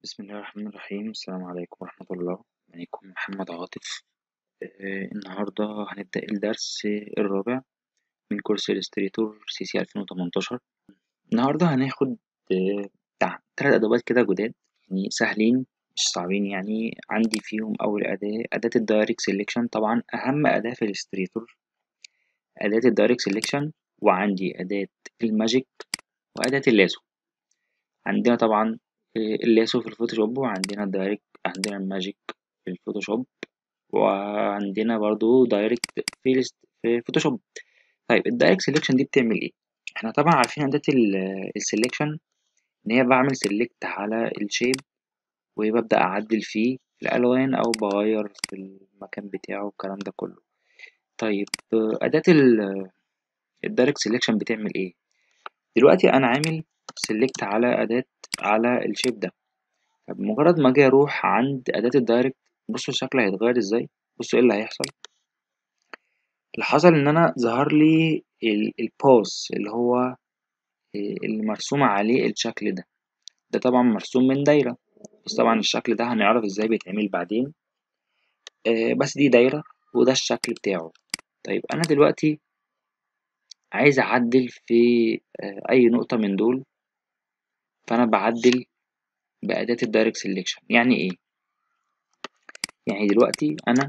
بسم الله الرحمن الرحيم السلام عليكم ورحمة الله معكم محمد عاطف آه النهاردة هنبدأ الدرس الرابع من كورس إلستريتور سي سي 2018 النهاردة هناخد آه، بتاع تلات أدوات كده جداد يعني سهلين مش صعبين يعني عندي فيهم أول أداة أداة الدايركت سيلكشن طبعا أهم أداة في الإلستريتور أداة الدايركت سيلكشن وعندي أداة الماجيك وأداة اللاسو عندنا طبعا اللاسو في الفوتوشوب وعندنا الدايركت عندنا الماجيك في الفوتوشوب وعندنا برضو دايركت في الست- في الفوتوشوب طيب الدايركت سيلكشن دي بتعمل ايه احنا طبعا عارفين أداة السيلكشن ان هي بعمل سيلكت على الشيب وببدأ أعدل فيه في الألوان أو بغير في المكان بتاعه والكلام ده كله طيب أداة الدايركت سيلكشن بتعمل ايه دلوقتي أنا عامل سيلكت على أداة على الشيب ده فبمجرد ما اجي اروح عند اداة الدايركت بصوا الشكل هيتغير ازاي بصوا ايه اللي هيحصل اللي حصل ان انا ظهر لي البوز اللي هو اللي مرسوم عليه الشكل ده ده طبعا مرسوم من دايرة بس طبعا الشكل ده هنعرف ازاي بيتعمل بعدين آه، بس دي دايرة وده الشكل بتاعه طيب انا دلوقتي عايز اعدل في آه، اي نقطة من دول فانا بعدل بأداة الدايركت سيلكشن يعني ايه يعني دلوقتي انا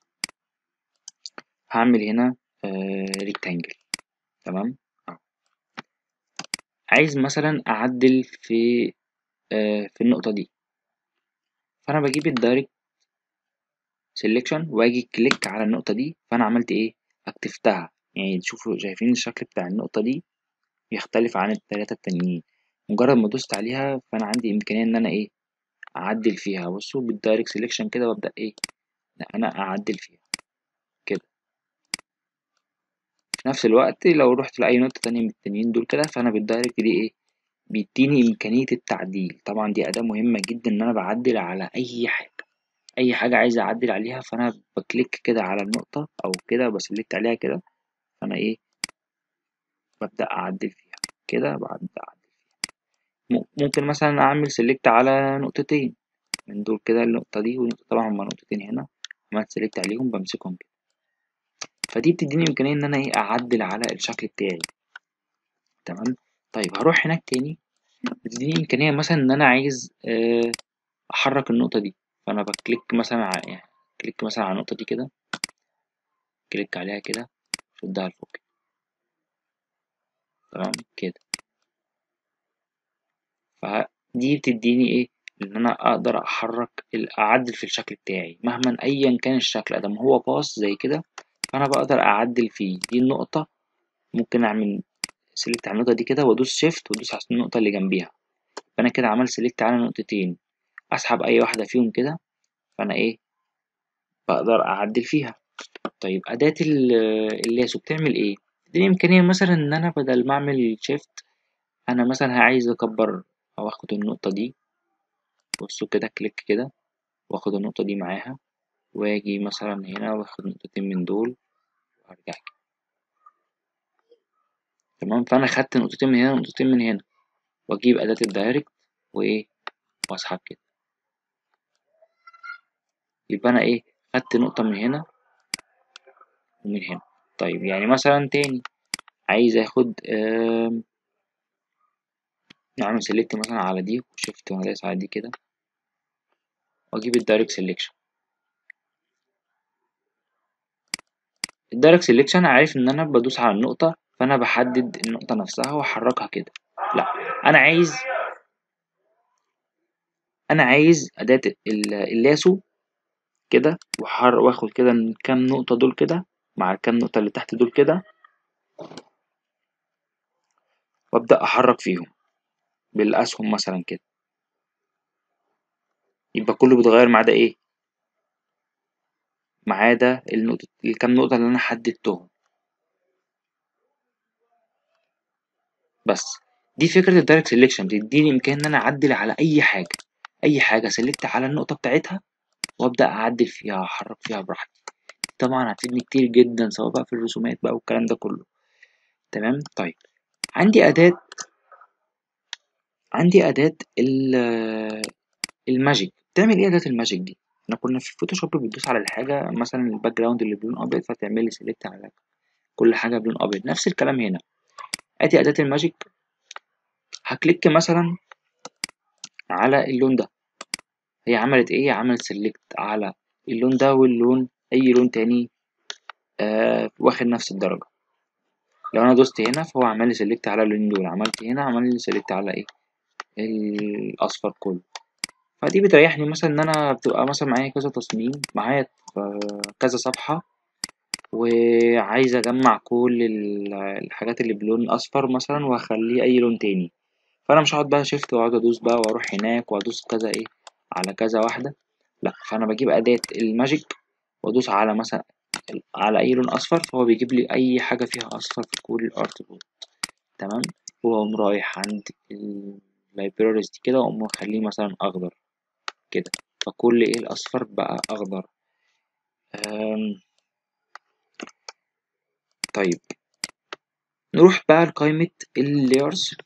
هعمل هنا ريكتانجل تمام أهو. عايز مثلا اعدل في آه، في النقطة دي فانا بجيب الدايركت سيلكشن واجي كليك على النقطة دي فانا عملت ايه اكتفتها يعني تشوفوا شايفين الشكل بتاع النقطة دي يختلف عن التلاتة التانيين مجرد ما دوست عليها فانا عندي امكانية ان انا ايه اعدل فيها بصوا بالدايركت سيلكشن كده وابدا ايه لا انا اعدل فيها كده في نفس الوقت لو رحت لاي نقطة تانية من التانيين دول كده فانا بالدايركت دي ايه بيديني إمكانية التعديل طبعا دي أداة مهمة جدا إن أنا بعدل على أي حاجة أي حاجة عايز أعدل عليها فأنا بكليك كده على النقطة أو كده بسلكت عليها كده فأنا إيه ببدأ أعدل فيها كده ببدأ أعدل م- ممكن مثلا أعمل سلكت على نقطتين من دول كده النقطة دي والنقطة طبعا هما نقطتين هنا عملت سلكت عليهم بمسكهم كده فدي بتديني إمكانية إن أنا إيه أعدل على الشكل بتاعي تمام طيب هروح هناك تاني بتديني إمكانية مثلا إن أنا عايز آه، أحرك النقطة دي فأنا بكليك مثلا على يعني كليك مثلا على النقطة دي كده كليك عليها كده شدها لفوق كده. تمام كده فدي بتديني إيه إن أنا أقدر أحرك ال- أعدل في الشكل بتاعي مهما أيا كان الشكل أدام هو باص زي كده فأنا بقدر أعدل فيه دي النقطة ممكن أعمل سيلكت على النقطة دي كده وأدوس شيفت وأدوس على النقطة اللي جنبيها فأنا كده عملت سيلكت على نقطتين أسحب أي واحدة فيهم كده فأنا إيه بقدر أعدل فيها طيب أداة ال- اللاسو بتعمل إيه؟ بتديني إمكانية مثلا إن أنا بدل ما أعمل شيفت أنا مثلا عايز أكبر أو آخد النقطة دي بصوا كده كليك كده وآخد النقطة دي معاها وأجي مثلا هنا وآخد نقطتين من دول وأرجع كده تمام فأنا خدت نقطتين من هنا ونقطتين من هنا وأجيب أداة الدايركت وإيه وأسحب كده يبقى أنا إيه خدت نقطة من هنا ومن هنا طيب يعني مثلا تاني عايز آخد آم، نعمل سيلكت مثلا على دي وشيفت وأنا دايس على دي كده وأجيب الدايركت سيلكشن الدايركت سيلكشن عارف ان انا بدوس على النقطة فانا بحدد النقطة نفسها واحركها كده لا انا عايز انا عايز اداة ال- اللاسو كده وحر واخد كده الكام نقطة دول كده مع الكام نقطة اللي تحت دول كده وابدأ احرك فيهم بالاسهم مثلا كده يبقى كله بيتغير ما عدا ايه ما عدا النقطة الكام نقطة اللي انا حددتهم بس دي فكرة الدايركت سيلكشن بتديني امكان ان انا اعدل على اي حاجة اي حاجة سلكت على النقطة بتاعتها وابدأ اعدل فيها احرك فيها براحتي طبعا هتفيدني كتير جدا سواء بقى في الرسومات بقى والكلام ده كله تمام طيب عندي أداة عندي أداة ال الماجيك بتعمل ايه اداة الماجيك دي احنا كنا في الفوتوشوب بتدوس على الحاجة مثلا الباك جراوند اللي بلون ابيض فتعمل لي سيلكت على كل حاجة بلون ابيض نفس الكلام هنا ادي اداة الماجيك هكليك مثلا على اللون ده هي عملت ايه عملت سيلكت على اللون ده واللون اي لون تاني آه واخد نفس الدرجة لو انا دوست هنا فهو عمل لي سيلكت على اللون دول عملت هنا عمل لي سيلكت على ايه الاصفر كله فدي بتريحني مثلا ان انا بتبقى مثلا معايا كذا تصميم معايا كذا صفحة وعايز اجمع كل الحاجات اللي بلون اصفر مثلا واخليه اي لون تاني فانا مش هقعد بقى شيفت واقعد ادوس بقى واروح هناك وادوس كذا ايه على كذا واحدة لا فانا بجيب اداة الماجيك وادوس على مثلا على اي لون اصفر فهو بيجيب لي اي حاجة فيها اصفر في كل الارت بورد تمام واقوم رايح عند اللايبراريز دي كده واقوم مخليه مثلا اخضر كده فكل ايه الاصفر بقى اخضر طيب نروح بقى لقائمة اللايرز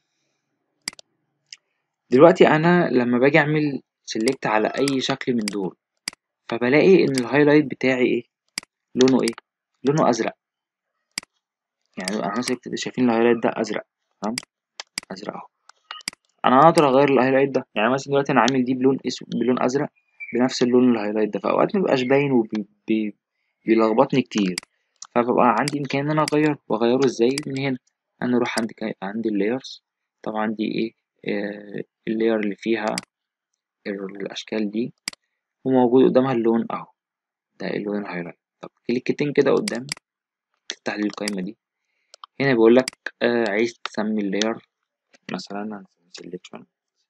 دلوقتي انا لما باجي اعمل سيلكت على اي شكل من دول فبلاقي ان الهايلايت بتاعي ايه لونه ايه لونه ازرق يعني انا سيلكت شايفين الهايلايت ده ازرق تمام ازرق اهو انا اقدر اغير الهايلايت ده يعني مثلا دلوقتي انا عامل دي بلون اسود بلون ازرق بنفس اللون الهايلايت ده فاوقات مبيبقاش باين وبيلخبطني كتير فببقى عندي امكانيه ان انا اغير واغيره ازاي من هنا انا اروح عند عندي اللايرز طبعا دي ايه آه اللاير اللي فيها الاشكال دي وموجود قدامها اللون اهو ده اللون الهايلايت طب كليكتين كده قدام تفتح لي القايمه دي هنا بيقول لك آه عايز تسمي اللاير مثلا هنسمي سيلكشن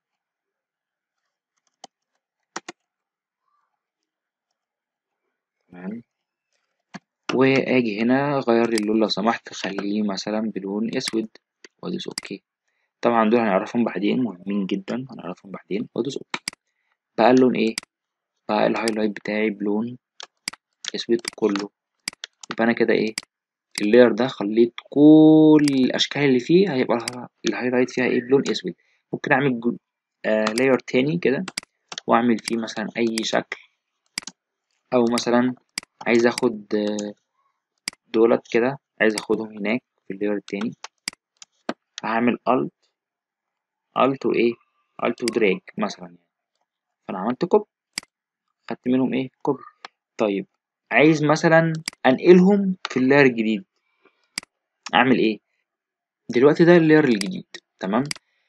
تمام واجي هنا اغير لي اللون لو سمحت خليه مثلا بلون اسود وادوس اوكي طبعا دول هنعرفهم بعدين مهمين جدا هنعرفهم بعدين وادوس اوكي بقى اللون ايه بقى الهايلايت بتاعي بلون اسود كله يبقى انا كده ايه اللاير ده خليت كل الاشكال اللي فيه هيبقى الهايلايت فيها ايه بلون اسود ممكن اعمل آه لاير تاني كده واعمل فيه مثلا اي شكل او مثلا عايز اخد دولت كده عايز اخدهم هناك في اللاير التاني هعمل الت الت وايه الت ودراج مثلا يعني فانا عملت كوب خدت منهم ايه كوب طيب عايز مثلا انقلهم في اللاير الجديد اعمل ايه دلوقتي ده اللاير الجديد تمام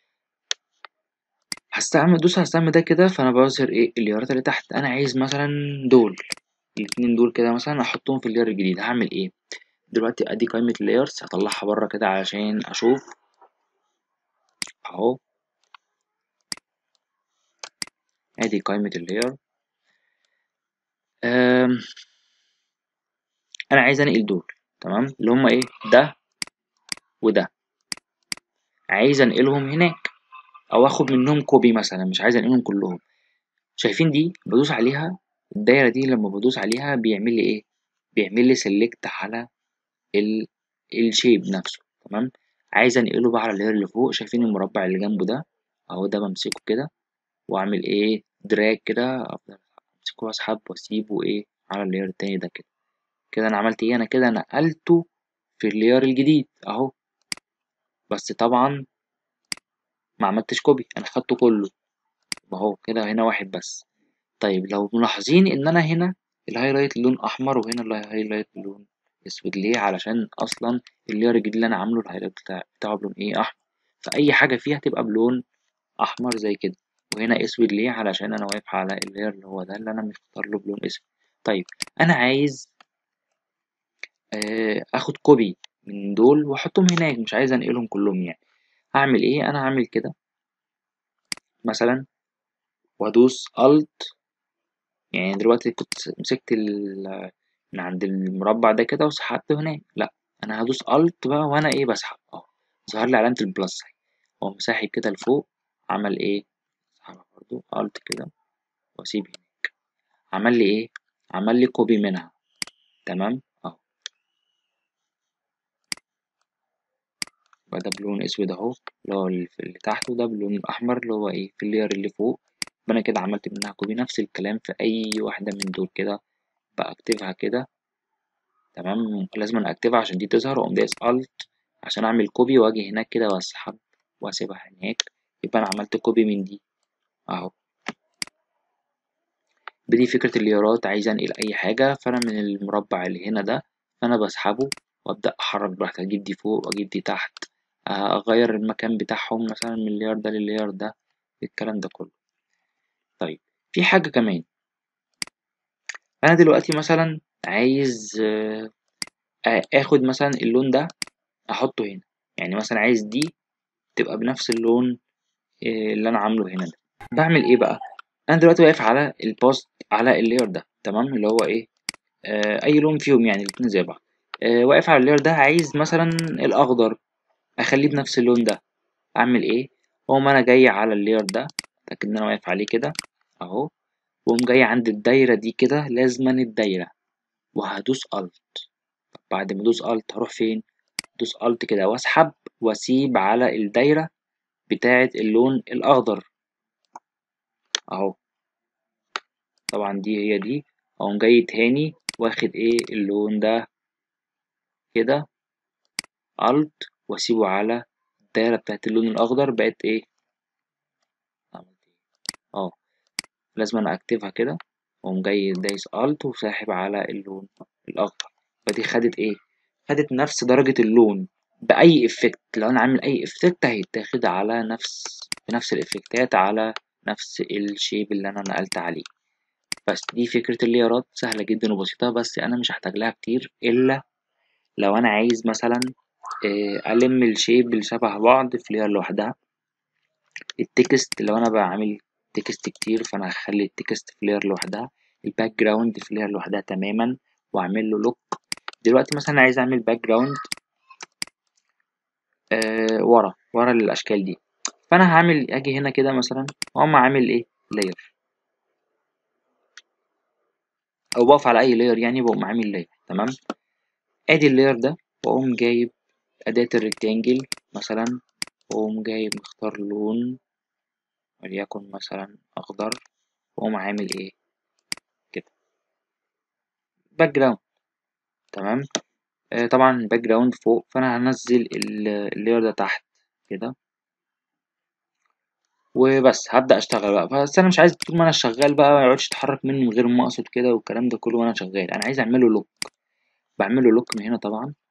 هستعمل دوس هستعمل ده كده فانا بظهر ايه اللايرات اللي تحت انا عايز مثلا دول الاتنين دول كده مثلا احطهم في اللاير الجديد هعمل ايه دلوقتي ادي قائمة اللايرز هطلعها بره كده علشان اشوف اهو ادي قائمة اللاير انا عايز انقل دول تمام اللي هما ايه ده وده عايز انقلهم هناك او اخد منهم كوبي مثلا مش عايز انقلهم كلهم شايفين دي بدوس عليها الدايرة دي لما بدوس عليها بيعمل لي ايه بيعمل لي سيلكت على ال الشيب نفسه تمام عايز انقله بقى على اللاير اللي فوق شايفين المربع اللي جنبه ده اهو ده بمسكه كده واعمل ايه دراج كده افضل امسكه واسحب واسيبه ايه على اللاير التاني ده كده كده انا عملت ايه انا كده نقلته في اللاير الجديد اهو بس طبعا ما عملتش كوبي انا خدته كله اهو كده هنا واحد بس طيب لو ملاحظين ان انا هنا الهايلايت لون احمر وهنا الهايلايت لون اسود ليه علشان اصلا اللاير الجديد اللي انا عامله الهايلايت بتاع بتاعه بلون ايه احمر فاي حاجه فيها تبقى بلون احمر زي كده وهنا اسود ليه علشان انا واقف على اللاير اللي هو ده اللي انا مختار له بلون اسود طيب انا عايز اخد كوبي من دول واحطهم هناك مش عايز انقلهم كلهم يعني هعمل ايه انا هعمل كده مثلا وادوس الت يعني دلوقتي كنت مسكت من عند المربع ده كده وسحبته هناك لا انا هدوس الت بقى وانا ايه بسحب اهو ظهر لي علامه البلس اهي اقوم ساحب كده لفوق عمل ايه سحبها برضو الت كده واسيب هناك عمل لي ايه عمل لي كوبي منها تمام اهو يبقى ده بلون اسود اهو اللي هو اللي تحت وده بلون احمر اللي هو ايه في اللير اللي فوق يبقى انا كده عملت منها كوبي نفس الكلام في اي واحدة من دول كده بأكتبها كده تمام لازم أنا اكتبها عشان دي تظهر واقوم دايس الت عشان اعمل كوبي واجي هناك كده واسحب واسيبها هناك يبقى انا عملت كوبي من دي اهو بدي فكرة الليارات عايز انقل اي حاجة فانا من المربع اللي هنا ده فانا بسحبه وابدأ احرك براحتي اجيب دي فوق واجيب دي تحت اغير المكان بتاعهم مثلا من الليار ده لليار ده الكلام ده كله طيب في حاجة كمان انا دلوقتي مثلا عايز اخد مثلا اللون ده احطه هنا يعني مثلا عايز دي تبقى بنفس اللون اللي انا عامله هنا ده بعمل ايه بقى انا دلوقتي واقف على البوست على اللاير ده تمام اللي هو ايه آه اي لون فيهم يعني الاتنين زي بعض آه واقف على اللاير ده عايز مثلا الاخضر اخليه بنفس اللون ده اعمل ايه اقوم انا جاي على اللاير ده اتاكد ان انا واقف عليه كده اهو واقوم جاي عند الدايره دي كده لازما الدايره وهدوس الت بعد ما ادوس الت هروح فين دوس الت كده واسحب واسيب على الدايره بتاعه اللون الاخضر اهو طبعا دي هي دي اقوم جاي تاني واخد ايه اللون ده كده الت واسيبه على الدايره بتاعت اللون الاخضر بقت ايه اه لازم انا اكتبها كده واقوم جاي دايس الت وساحب على اللون الاخضر فدي خدت ايه خدت نفس درجه اللون باي افكت لو انا عامل اي افكت هيتاخد على نفس بنفس الافكتات على نفس الشيب اللي انا نقلت عليه بس دي فكرة الليارات سهلة جدا وبسيطة بس أنا مش هحتاج لها كتير إلا لو أنا عايز مثلا ألم الشيب اللي شبه بعض في لير لوحدها التكست لو أنا بعمل تكست كتير فأنا هخلي التكست في لير لوحدها الباك جراوند في لير لوحدها تماما وأعمل له لوك دلوقتي مثلا عايز أعمل باك جراوند آه ورا ورا الأشكال دي فأنا هعمل أجي هنا كده مثلا وأقوم عامل إيه لاير او بقف على اي لاير يعني بقوم عامل لاير تمام ادي اللاير ده واقوم جايب اداة الريكتانجل مثلا واقوم جايب مختار لون وليكن مثلا اخضر واقوم عامل ايه كده باك جراوند تمام آه طبعا الباك جراوند فوق فانا هنزل اللاير ده تحت كده وبس هبدأ اشتغل بقى بس انا مش عايز طول ما انا شغال بقى ما يقعدش يتحرك مني من غير ما اقصد كده والكلام ده كله وانا شغال انا عايز اعمله لوك بعمله لوك من هنا طبعا